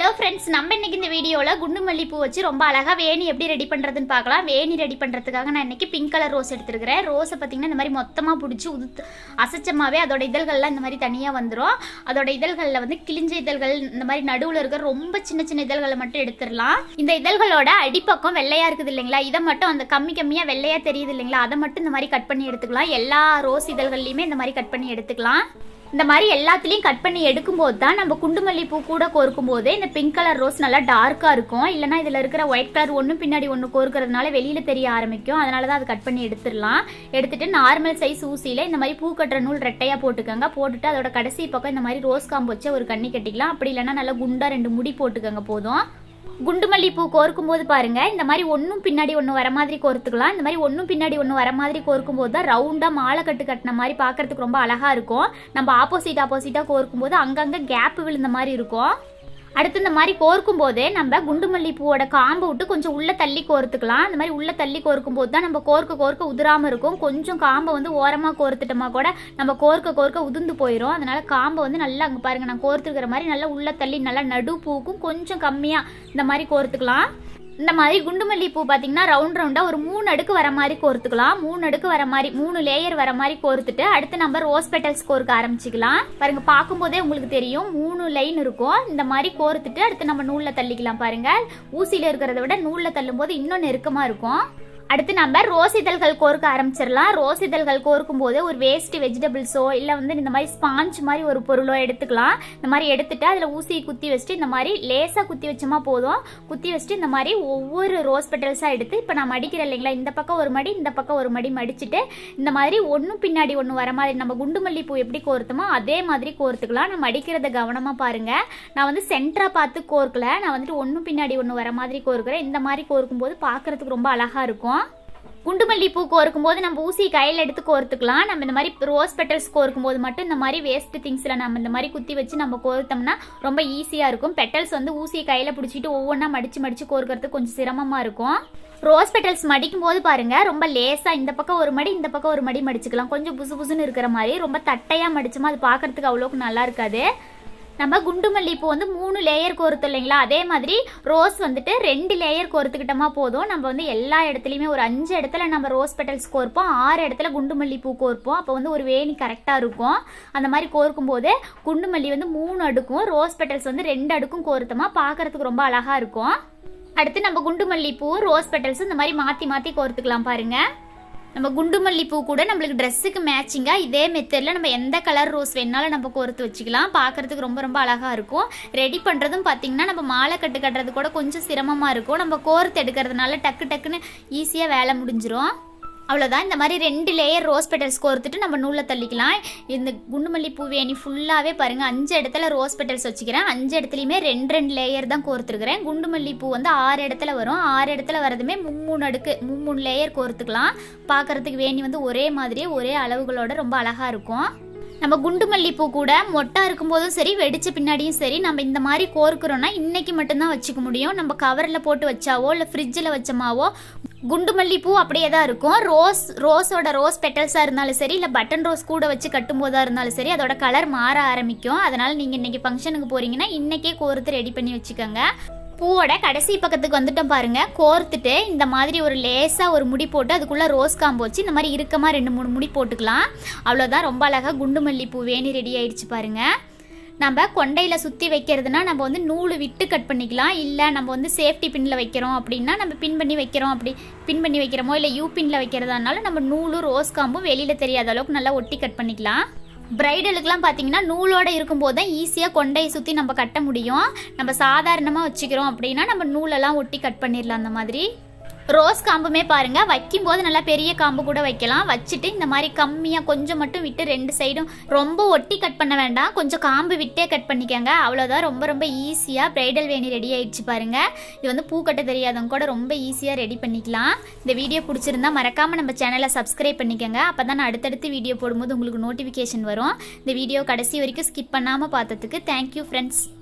hello friends நம்ம இன்னைக்கு இந்த வீடியோவில் குண்டு மல்லிப்பூ வச்சு ரொம்ப அழகாக வேணி எப்படி ரெடி பண்ணுறதுன்னு பார்க்கலாம் வேணி ரெடி பண்ணுறதுக்காக நான் இன்னைக்கு பிங்க் கலர் ரோஸ் எடுத்துருக்கிறேன் ரோஸை பார்த்தீங்கன்னா இந்த மாதிரி மொத்தமாக பிடிச்சி உதுத்து அசைச்சமாவே அதோட இதழ்கள்லாம் இந்த மாதிரி தனியாக வந்துடும் அதோட இதழ்களில் வந்து கிழிஞ்ச இதழ்கள் இந்த மாதிரி நடுவில் இருக்கிற ரொம்ப சின்ன சின்ன இதழ்களை மட்டும் எடுத்துடலாம் இந்த இதழ்களோட அடிப்பக்கம் வெள்ளையாக இருக்குது இல்லைங்களா இதை மட்டும் அந்த கம்மி கம்மியாக வெள்ளையாக தெரியுது இல்லைங்களா அதை மட்டும் இந்த மாதிரி கட் பண்ணி எடுத்துக்கலாம் எல்லா ரோஸ் இதழ்கள்லையுமே இந்த மாதிரி கட் பண்ணி எடுத்துக்கலாம் இந்த மாதிரி எல்லாத்துலேயும் கட் பண்ணி எடுக்கும்போது தான் நம்ம குண்டுமல்லி பூ கூட கோர்க்கும் போது இந்த பிங்க் கலர் ரோஸ் நல்லா டார்க்காக இருக்கும் இல்லைனா இதில் இருக்கிற ஒயிட் கலர் ஒன்று பின்னாடி ஒன்று கோர்க்கறதுனால வெளியில் தெரிய ஆரம்பிக்கும் அதனால தான் அது கட் பண்ணி எடுத்துடலாம் எடுத்துட்டு நார்மல் சைஸ் ஊசியில் இந்த மாதிரி பூ கட்டுற நூல் ரெட்டையாக போட்டுக்கோங்க போட்டுட்டு அதோட கடைசி பக்கம் இந்த மாதிரி ரோஸ் காம்பு வச்சு ஒரு கண்ணி கட்டிக்கலாம் அப்படி இல்லைன்னா நல்லா குண்டாக ரெண்டு முடி போட்டுக்கோங்க போதும் குண்டுமல்லி பூ கோர்க்கும் போது பாருங்க இந்த மாதிரி ஒன்றும் பின்னாடி ஒன்று வர மாதிரி கோர்த்துக்கலாம் இந்த மாதிரி ஒன்றும் பின்னாடி ஒன்று வர மாதிரி கோர்க்கும் போது தான் ரவுண்டாக மாலை கட்டு கட்டின மாதிரி பார்க்கறதுக்கு ரொம்ப அழகா இருக்கும் நம்ம ஆப்போசிட் ஆப்போசிட்டாக கோர்க்கும் போது அங்கங்கே கேப் விழுந்த மாதிரி இருக்கும் அடுத்து இந்த மாதிரி கோர்க்கும் போதே நம்ம குண்டுமல்லி பூவோட காம்பை விட்டு கொஞ்சம் உள்ள தள்ளி கோர்த்துக்கலாம் இந்த மாதிரி உள்ள தள்ளி கோர்க்கும் போது தான் நம்ம கோர்க்க கோர்க்க உதிராம இருக்கும் கொஞ்சம் காம்பை வந்து ஓரமா கோர்த்துட்டோமா கூட நம்ம கோர்க்க கோர்க்க உதிர்ந்து போயிடும் அதனால காம்பை வந்து நல்லா அங்கே பாருங்க நான் கோர்த்துக்கிற மாதிரி நல்லா உள்ள தள்ளி நல்லா நடு பூக்கும் கொஞ்சம் கம்மியா இந்த மாதிரி கோர்த்துக்கலாம் இந்த மாதிரி குண்டுமல்லி பூ பார்த்தீங்கன்னா ரவுண்ட் ரவுண்டாக ஒரு மூணு அடுக்கு வர மாதிரி கோர்த்துக்கலாம் மூணு அடுக்கு வர மாதிரி மூணு லேயர் வர மாதிரி கோர்த்துட்டு அடுத்து நம்ம ரோஸ் பெட்டல்ஸ் கோர்க்க ஆரம்பிச்சுக்கலாம் பாருங்க பார்க்கும்போதே உங்களுக்கு தெரியும் மூணு லைன் இருக்கும் இந்த மாதிரி கோர்த்துட்டு அடுத்து நம்ம நூலில் தள்ளிக்கலாம் பாருங்க ஊசியில் இருக்கிறத விட நூலில் தள்ளும் போது இன்னும் நெருக்கமாக இருக்கும் அடுத்து நம்ம ரோஸ் இதழ்கள் கோர்க்க ஆரம்பிச்சிடலாம் ரோஸ் இதழ்கள் கோர்க்கும் போது ஒரு வேஸ்ட் வெஜிடபிள்ஸோ இல்லை வந்து இந்த மாதிரி ஸ்பாஞ்ச் மாதிரி ஒரு பொருளோ எடுத்துக்கலாம் இந்த மாதிரி எடுத்துட்டு அதில் ஊசியை குத்தி வச்சுட்டு இந்த மாதிரி லேசாக குத்தி வச்சோமா போதும் குத்தி வச்சுட்டு இந்த மாதிரி ஒவ்வொரு ரோஸ் பெட்டல்ஸாக எடுத்து இப்போ நான் மடிக்கிறேன் இல்லைங்களா இந்த பக்கம் ஒரு மடி இந்த பக்கம் ஒரு மடி மடிச்சுட்டு இந்த மாதிரி ஒன்றும் பின்னாடி ஒன்று வர மாதிரி நம்ம குண்டுமல்லி பூ எப்படி கோர்த்தோமோ அதே மாதிரி கோர்த்துக்கலாம் நான் மடிக்கிறத கவனமாக பாருங்க நான் வந்து சென்டரா பார்த்து கோர்க்கல நான் வந்துட்டு ஒன்றும் பின்னாடி ஒன்று வர மாதிரி கோர்க்கிறேன் இந்த மாதிரி கோர்க்கும் போது பார்க்கறதுக்கு ரொம்ப அழகா இருக்கும் குண்டுமல்லி பூ கோர்க்கும் போது நம்ம ஊசி கையில் எடுத்து கோர்த்துக்கலாம் நம்ம இந்த மாதிரி ரோஸ் பெட்டல்ஸ் கோர்க்கும் போது மட்டும் இந்த மாதிரி வேஸ்ட் திங்ஸில் நம்ம இந்த மாதிரி குத்தி வச்சு நம்ம கோர்த்தோம்னா ரொம்ப ஈஸியாக இருக்கும் பெட்டல்ஸ் வந்து ஊசியை கையில் பிடிச்சிட்டு ஒவ்வொன்றா மடிச்சு மடிச்சு கோர்க்கறதுக்கு கொஞ்சம் சிரமமாக இருக்கும் ரோஸ் பெட்டல்ஸ் மடிக்கும் போது பாருங்க ரொம்ப லேசா இந்த பக்கம் ஒரு மடி இந்த பக்கம் ஒரு மடி மடிச்சுக்கலாம் கொஞ்சம் புசு புசுன்னு இருக்கிற மாதிரி ரொம்ப தட்டையா மடிச்சோமா அது பார்க்கறதுக்கு அவ்வளோக்கு நல்லா இருக்காது நம்ம குண்டு மல்லிப்பூ வந்து மூணு லேயர் கோர்த்தோம் இல்லைங்களா அதே மாதிரி ரோஸ் வந்துட்டு ரெண்டு லேயர் கோர்த்துக்கிட்டோமா போதும் நம்ம வந்து எல்லா இடத்துலையுமே ஒரு அஞ்சு இடத்துல நம்ம ரோஸ் பெட்டல்ஸ் கோர்ப்போம் ஆறு இடத்துல குண்டு மல்லிப்பூ கோர்ப்போம் அப்போ வந்து ஒரு வேணி கரெக்டாக இருக்கும் அந்த மாதிரி கோர்க்கும் போது குண்டு மல்லி வந்து மூணு அடுக்கும் ரோஸ் பெட்டல்ஸ் வந்து ரெண்டு அடுக்கும் கோர்த்தோமா பார்க்கறதுக்கு ரொம்ப அழகா இருக்கும் அடுத்து நம்ம குண்டு மல்லிப்பூ ரோஸ் பெட்டல்ஸ் இந்த மாதிரி மாற்றி மாற்றி கோர்த்துக்கலாம் பாருங்க நம்ம குண்டு மல்லிப்பூ கூட நம்மளுக்கு ட்ரெஸ்ஸுக்கு மேட்சிங்காக இதே மெத்தடில் நம்ம எந்த கலர் ரோஸ் வேணாலும் நம்ம கோர்த்து வச்சுக்கலாம் பார்க்கறதுக்கு ரொம்ப ரொம்ப அழகாக இருக்கும் ரெடி பண்ணுறதும் பார்த்தீங்கன்னா நம்ம மாலை கட்டு கட்டுறது கூட கொஞ்சம் சிரமமாக இருக்கும் நம்ம கோர்த்து எடுக்கிறதுனால டக்கு டக்குன்னு ஈஸியாக வேலை முடிஞ்சிரும் அவ்வளோதான் இந்த மாதிரி ரெண்டு லேயர் ரோஸ் பெட்டல்ஸ் கோர்த்துட்டு நம்ம நூலில் தள்ளிக்கலாம் இந்த குண்டுமல்லி பூ வேணி ஃபுல்லாகவே பாருங்கள் அஞ்சு இடத்துல ரோஸ் பெட்டல்ஸ் வச்சுக்கிறேன் அஞ்சு இடத்துலையுமே ரெண்டு ரெண்டு லேயர் தான் கோர்த்துருக்கிறேன் குண்டுமல்லி பூ வந்து ஆறு இடத்துல வரும் ஆறு இடத்துல வரதுமே மும்மூணு அடுக்கு மும்மூணு லேயர் கோர்த்துக்கலாம் பார்க்கறதுக்கு வேணி வந்து ஒரே மாதிரியே ஒரே அளவுகளோட ரொம்ப அழகாக இருக்கும் நம்ம குண்டு மல்லிப்பூ கூட மொட்டா இருக்கும்போதும் சரி வெடிச்ச பின்னாடியும் சரி நம்ம இந்த மாதிரி கோர்க்கிறோம்னா இன்னைக்கு மட்டும்தான் வச்சுக்க முடியும் நம்ம கவரில் போட்டு வச்சாவோ இல்லை ஃப்ரிட்ஜில் வச்சோமாவோ குண்டு மல்லிப்பூ அப்படியே தான் இருக்கும் ரோஸ் ரோஸோட ரோஸ் பெட்டல்ஸாக இருந்தாலும் சரி இல்லை பட்டன் ரோஸ் கூட வச்சு கட்டும்போதாக இருந்தாலும் சரி அதோட கலர் மாற ஆரம்பிக்கும் அதனால் நீங்கள் இன்னைக்கு ஃபங்க்ஷனுக்கு போகிறீங்கன்னா இன்றைக்கே கோர்த்து ரெடி பண்ணி வச்சுக்கோங்க பூவோட கடைசி பக்கத்துக்கு வந்துட்டோம் பாருங்க கோர்த்துட்டு இந்த மாதிரி ஒரு லேசாக ஒரு முடி போட்டு அதுக்குள்ளே ரோஸ் காம்பு வச்சு இந்த மாதிரி இறுக்கமாக ரெண்டு மூணு முடி போட்டுக்கலாம் அவ்வளோதான் ரொம்ப அழகாக குண்டு மல்லி பூ வேணி ரெடி ஆயிடுச்சு பாருங்க நம்ம கொண்டையில் சுற்றி வைக்கிறதுனா நம்ம வந்து நூல் விட்டு கட் பண்ணிக்கலாம் இல்லை நம்ம வந்து சேஃப்டி பின்னில் வைக்கிறோம் அப்படின்னா நம்ம பின் பண்ணி வைக்கிறோம் அப்படி பின் பண்ணி வைக்கிறோமோ இல்லை யூ பின்னில் வைக்கிறதானாலும் நம்ம நூலும் ரோஸ் காம்பும் வெளியில் தெரியாத அளவுக்கு நல்லா ஒட்டி கட் பண்ணிக்கலாம் பிரைடலுக்குலாம் பார்த்தீங்கன்னா நூலோட இருக்கும்போது தான் ஈஸியாக கொண்டையை சுற்றி நம்ம கட்ட முடியும் நம்ம சாதாரணமாக வச்சுக்கிறோம் அப்படின்னா நம்ம நூலெல்லாம் ஒட்டி கட் பண்ணிடலாம் அந்த மாதிரி ரோஸ் காம்புமே பாருங்க வைக்கும்போது நல்லா பெரிய காம்பு கூட வைக்கலாம் வச்சுட்டு இந்த மாதிரி கம்மியாக கொஞ்சம் மட்டும் விட்டு ரெண்டு சைடும் ரொம்ப ஒட்டி கட் பண்ண வேண்டாம் கொஞ்சம் காம்பு விட்டே கட் பண்ணிக்கோங்க அவ்வளோதான் ரொம்ப ரொம்ப ஈஸியாக பிரைடல் வேணி ரெடி ஆயிடுச்சு பாருங்க இது வந்து பூ கட்ட தெரியாதவங்க கூட ரொம்ப ஈஸியாக ரெடி பண்ணிக்கலாம் இந்த வீடியோ பிடிச்சிருந்தா மறக்காமல் நம்ம சேனலை சப்ஸ்கிரைப் பண்ணிக்கோங்க அப்போ தான் நான் அடுத்தடுத்து வீடியோ போடும்போது உங்களுக்கு நோட்டிஃபிகேஷன் வரும் இந்த வீடியோ கடைசி வரைக்கும் ஸ்கிப் பண்ணாமல் பார்த்ததுக்கு தேங்க்யூ ஃப்ரெண்ட்ஸ்